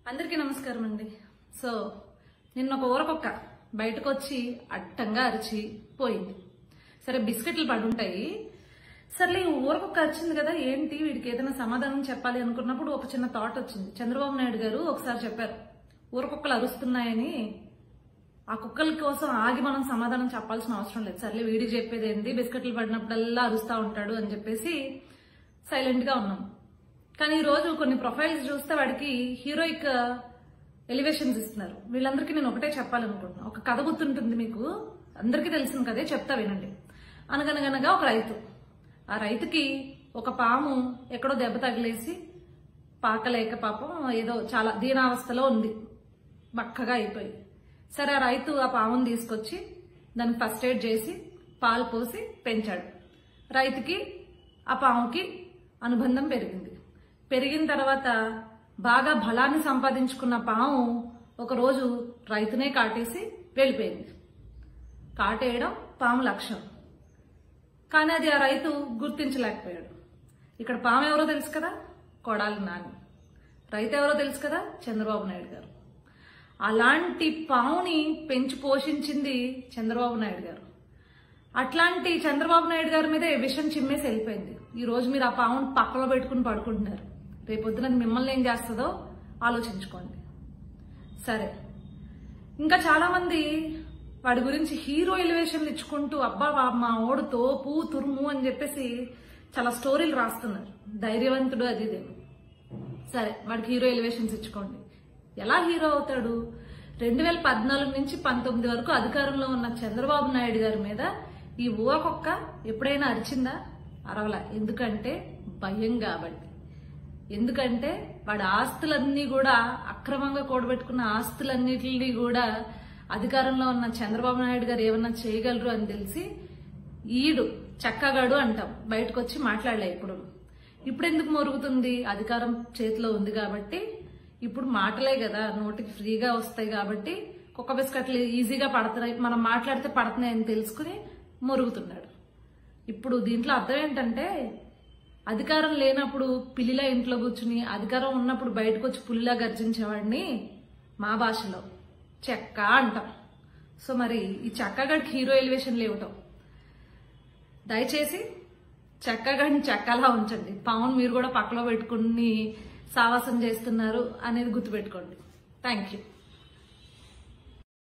అందరికీ నమస్కారం అండి సో నిన్న ఒక ఊరకొక్క బయటకు వచ్చి అట్టంగా అరిచి పోయింది సరే బిస్కెట్లు పడుంటాయి సర్లే ఈ ఊరకొక్క వచ్చింది కదా ఏంటి వీడికి ఏదైనా సమాధానం చెప్పాలి అనుకున్నప్పుడు ఒక చిన్న థాట్ వచ్చింది చంద్రబాబు నాయుడు గారు ఒకసారి చెప్పారు ఊరకొక్కలు అరుస్తున్నాయని ఆ కుక్కల కోసం ఆగి మనం సమాధానం చెప్పాల్సిన అవసరం లేదు సర్లే వీడికి చెప్పేది ఏంటి బిస్కెట్లు పడినప్పుడల్లా అరుస్తా ఉంటాడు అని చెప్పేసి సైలెంట్ గా ఉన్నాం కానీ ఈ రోజు కొన్ని ప్రొఫైల్స్ చూస్తే వాడికి హీరోయిక్ ఎలివేషన్స్ ఇస్తున్నారు వీళ్ళందరికీ నేను ఒకటే చెప్పాలనుకుంటున్నా ఒక కథ గుర్తుంటుంది మీకు అందరికీ తెలిసిన కదే చెప్తా వినండి అనగనగనగా ఒక రైతు ఆ రైతుకి ఒక పాము ఎక్కడో దెబ్బ తగిలేసి పాకలేక పాపం ఏదో చాలా దీనావస్థలో ఉంది బక్కగా అయిపోయి సరే ఆ రైతు ఆ పాముని తీసుకొచ్చి దానికి ఫస్ట్ ఎయిడ్ చేసి పాలు పోసి పెంచాడు రైతుకి ఆ పాముకి అనుబంధం పెరిగింది పెరిగిన తర్వాత బాగా బలాన్ని సంపాదించుకున్న పాము ఒకరోజు రైతునే కాటేసి వెళ్ళిపోయింది కాటేయడం పాము లక్ష్యం కానీ అది ఆ రైతు గుర్తించలేకపోయాడు ఇక్కడ పాము ఎవరో తెలుసు కదా కొడాలి నాని రైతు ఎవరో తెలుసు కదా చంద్రబాబు నాయుడు గారు అలాంటి పావుని పెంచి పోషించింది చంద్రబాబు నాయుడు గారు అట్లాంటి చంద్రబాబు నాయుడు గారి మీద విషం చిమ్మేసి వెళ్ళిపోయింది ఈ రోజు మీరు ఆ పావును పక్కలో పెట్టుకుని పడుకుంటున్నారు రేపొద్దున అది మిమ్మల్ని ఏం చేస్తుందో ఆలోచించుకోండి సరే ఇంకా చాలా మంది వాడి గురించి హీరో ఎలివేషన్లు ఇచ్చుకుంటూ అబ్బా వా- మా ఓడు తోపు తురుము అని చెప్పేసి చాలా స్టోరీలు రాస్తున్నారు ధైర్యవంతుడు అది ఇదేమో సరే వాడికి హీరో ఎలివేషన్స్ ఇచ్చుకోండి ఎలా హీరో అవుతాడు రెండు వేల పద్నాలుగు నుంచి పంతొమ్మిది వరకు అధికారంలో ఉన్న చంద్రబాబు నాయుడు గారి మీద ఈ ఊవకొక్క ఎప్పుడైనా అరిచిందా అరవలా ఎందుకంటే భయం కాబట్టి ఎందుకంటే వాడి ఆస్తులన్నీ కూడా అక్రమంగా కూడబెట్టుకున్న ఆస్తులన్నిటిని కూడా అధికారంలో ఉన్న చంద్రబాబు నాయుడు గారు ఏమన్నా చేయగలరు అని తెలిసి ఈడు చక్కగాడు అంటాం బయటకు వచ్చి మాట్లాడలే ఇప్పుడు ఇప్పుడు ఎందుకు మొరుగుతుంది అధికారం చేతిలో ఉంది కాబట్టి ఇప్పుడు మాటలే కదా నోటికి ఫ్రీగా వస్తాయి కాబట్టి కుక్క బిస్కట్లు ఈజీగా పడుతున్నాయి మనం మాట్లాడితే పడుతున్నాయి అని తెలుసుకుని మొరుగుతున్నాడు ఇప్పుడు దీంట్లో అర్థం ఏంటంటే అధికారం లేనప్పుడు పిల్లిలా ఇంట్లో కూర్చుని అధికారం ఉన్నప్పుడు బయటకు వచ్చి పులిలా గర్జించేవాడిని మా భాషలో చెక్క అంటాం సో మరి ఈ చక్కగాడికి హీరో ఎలివేషన్లు ఇవ్వటం దయచేసి చక్కగాడిని చెక్కలా ఉంచండి పవన్ మీరు కూడా పక్కలో పెట్టుకుని సావాసం చేస్తున్నారు అనేది గుర్తుపెట్టుకోండి థ్యాంక్ యూ